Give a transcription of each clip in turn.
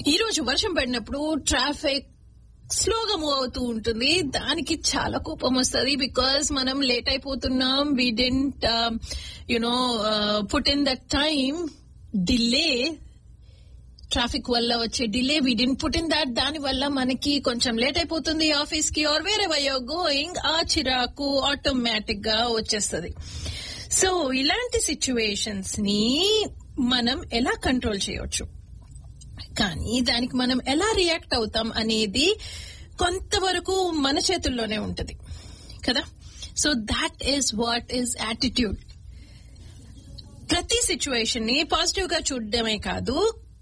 ఈ రోజు వర్షం పడినప్పుడు ట్రాఫిక్ స్లోగా మూవ్ అవుతూ ఉంటుంది దానికి చాలా కోపం వస్తుంది బికాస్ మనం లేట్ అయిపోతున్నాం we don't you know put in that time delay traffic వల్ల వచ్చే delay we don't put in that దాని వల్ల మనకి కొంచెం లేట్ అయిపోతుంది ఆఫీస్ కి ఆర్ వేరే వై గోయింగ్ ఆ చిరాకు ఆటోమేటిక్ గా వచ్చేస్తుంది సో ఇలాంటి సిచ్యువేషన్స్ ని మనం ఎలా కంట్రోల్ చేయొచ్చు కానీ దానికి మనం ఎలా రియాక్ట్ అవుతాం అనేది కొంతవరకు మన చేతుల్లోనే ఉంటది కదా so that is what is attitude ప్రతి సిచ్యువేషన్ ని పాజిటివ్ గా చూడడమే కాదు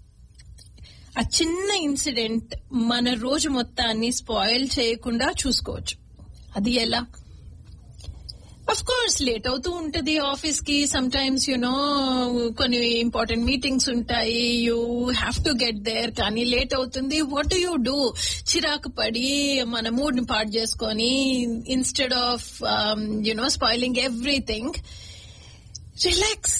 ఆ చిన్న ఇన్సిడెంట్ మన రోజు మొత్తాన్ని స్పాయిల్ చేయకుండా చూసుకోవచ్చు అది ఎలా అఫ్ కోర్స్ లేట్ అవుతూ ఉంటది ఆఫీస్ కి సమ్ టైమ్స్ యునో కొన్ని ఇంపార్టెంట్ మీటింగ్స్ ఉంటాయి you have to get there కానీ లేట్ అవుతుంది వాట్ యూ డూ చిరాకు పడి మన మూడ్ ని పాడు చేసుకొని instead of you know spoiling everything relax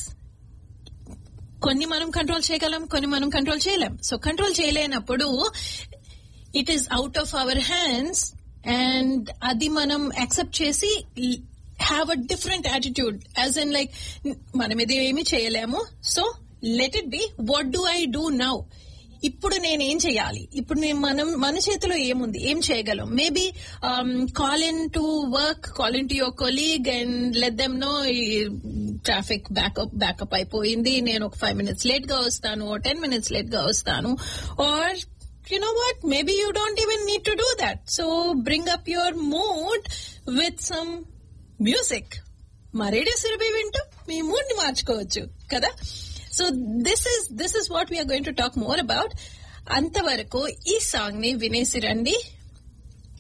కొన్ని మనం కంట్రోల్ చేయగలం కొన్ని మనం కంట్రోల్ చేయలేం సో కంట్రోల్ చేయలేనప్పుడు it is out of our hands and అది మనం యాక్సెప్ట్ చేసి have a different attitude as an like మనం ఇది ఏమి చేయలేము so let it be what do I do now ఇప్పుడు నేనేం చేయాలి ఇప్పుడు నేను మనం మన చేతిలో ఏముంది ఏం చేయగలం maybe call in to work call in to your colleague and let them know traffic backup backup అయిపోయింది నేను ఒక ఫైవ్ మినిట్స్ లేట్ గా వస్తాను టెన్ మినిట్స్ లేట్ గా వస్తాను or you know what? Maybe you don't even need to do that. So bring up your mood with some music. మా radio సిరబి వింటూ మీ మూడ్ ని మార్చుకోవచ్చు కదా so this is this is what we are going to talk more about అంతవరకు ఈ song ని వినేసి రండి